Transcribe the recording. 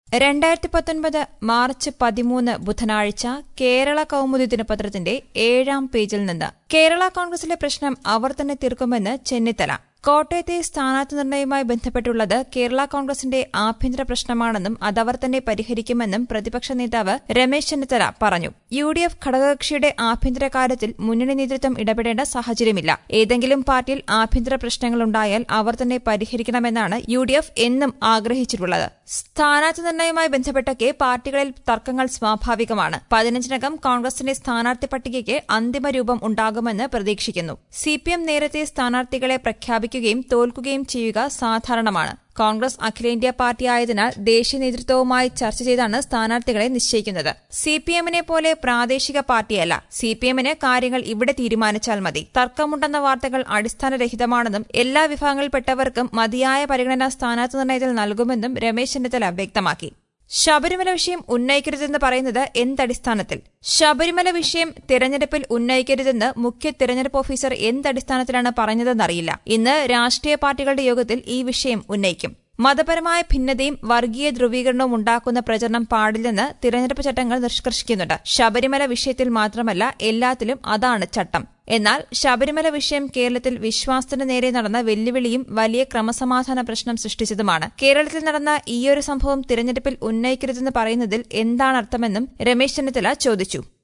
രണ്ടായിരത്തി പത്തൊൻപത് മാർച്ച് പതിമൂന്ന് ബുധനാഴ്ച കേരള കൗമുദി ദിനപത്രത്തിന്റെ ഏഴാം പേജിൽ നിന്ന് കേരള കോൺഗ്രസിലെ പ്രശ്നം അവർ തന്നെ തീർക്കുമെന്ന് ചെന്നിത്തല കോട്ടയത്തെ സ്ഥാനാർത്ഥി നിർണയവുമായി ബന്ധപ്പെട്ടുള്ളത് കേരള കോൺഗ്രസിന്റെ ആഭ്യന്തര പ്രശ്നമാണെന്നും അതവർ തന്നെ പരിഹരിക്കുമെന്നും പ്രതിപക്ഷ നേതാവ് രമേശ് ചെന്നിത്തല പറഞ്ഞു യു ഡി എഫ് ഘടകകക്ഷിയുടെ ആഭ്യന്തര കാര്യത്തിൽ മുന്നണി നേതൃത്വം ഇടപെടേണ്ട സാഹചര്യമില്ല ഏതെങ്കിലും പാർട്ടിയിൽ ആഭ്യന്തര പ്രശ്നങ്ങളുണ്ടായാൽ അവർ തന്നെ പരിഹരിക്കണമെന്നാണ് യു ഡി എഫ് എന്നും ആഗ്രഹിച്ചിട്ടുള്ളത് സ്ഥാനാർത്ഥി നിർണയവുമായി ബന്ധപ്പെട്ടൊക്കെ പാർട്ടികളിൽ തർക്കങ്ങൾ സ്വാഭാവികമാണ് പതിനഞ്ചിനകം കോൺഗ്രസിന്റെ സ്ഥാനാർത്ഥി പട്ടികയ്ക്ക് അന്തിമ രൂപം ഉണ്ടാകുമെന്ന് പ്രതീക്ഷിക്കുന്നു സിപിഎം നേരത്തെ സ്ഥാനാർത്ഥികളെ പ്രഖ്യാപിക്കുകയും തോൽക്കുകയും ചെയ്യുക സാധാരണമാണ് കോൺഗ്രസ് അഖിലേന്ത്യാ പാർട്ടിയായതിനാൽ ദേശീയ നേതൃത്വവുമായി ചർച്ച ചെയ്താണ് സ്ഥാനാർത്ഥികളെ നിശ്ചയിക്കുന്നത് സിപിഎമ്മിനെ പോലെ പ്രാദേശിക പാർട്ടിയല്ല സിപിഎമ്മിന് കാര്യങ്ങൾ ഇവിടെ തീരുമാനിച്ചാൽ മതി തർക്കമുണ്ടെന്ന വാർത്തകൾ അടിസ്ഥാനരഹിതമാണെന്നും എല്ലാ വിഭാഗങ്ങളിൽപ്പെട്ടവർക്കും മതിയായ പരിഗണന സ്ഥാനാർത്ഥി നിർണയത്തിൽ നൽകുമെന്നും രമേശ് ചെന്നിത്തല വ്യക്തമാക്കി ശബരിമല വിഷയം ഉന്നയിക്കരുതെന്ന് പറയുന്നത് എന്തടിസ്ഥാനത്തിൽ ശബരിമല വിഷയം തിരഞ്ഞെടുപ്പിൽ ഉന്നയിക്കരുതെന്ന് മുഖ്യ തിരഞ്ഞെടുപ്പ് ഓഫീസർ എന്തടിസ്ഥാനത്തിലാണ് പറഞ്ഞതെന്നറിയില്ല ഇന്ന് രാഷ്ട്രീയ പാർട്ടികളുടെ യോഗത്തിൽ ഈ വിഷയം ഉന്നയിക്കും മതപരമായ ഭിന്നതയും വർഗീയ ധ്രുവീകരണവും ഉണ്ടാക്കുന്ന പ്രചരണം പാടില്ലെന്ന് തിരഞ്ഞെടുപ്പ് ചട്ടങ്ങൾ നിഷ്കർഷിക്കുന്നുണ്ട് ശബരിമല വിഷയത്തിൽ മാത്രമല്ല എല്ലാത്തിലും അതാണ് ചട്ടം എന്നാൽ ശബരിമല വിഷയം കേരളത്തിൽ വിശ്വാസത്തിന് നേരെ നടന്ന വെല്ലുവിളിയും വലിയ ക്രമസമാധാന പ്രശ്നം സൃഷ്ടിച്ചതുമാണ് കേരളത്തിൽ നടന്ന ഈയൊരു സംഭവം തിരഞ്ഞെടുപ്പിൽ ഉന്നയിക്കരുതെന്ന് പറയുന്നതിൽ എന്താണ് അർത്ഥമെന്നും രമേശ് ചെന്നിത്തല ചോദിച്ചു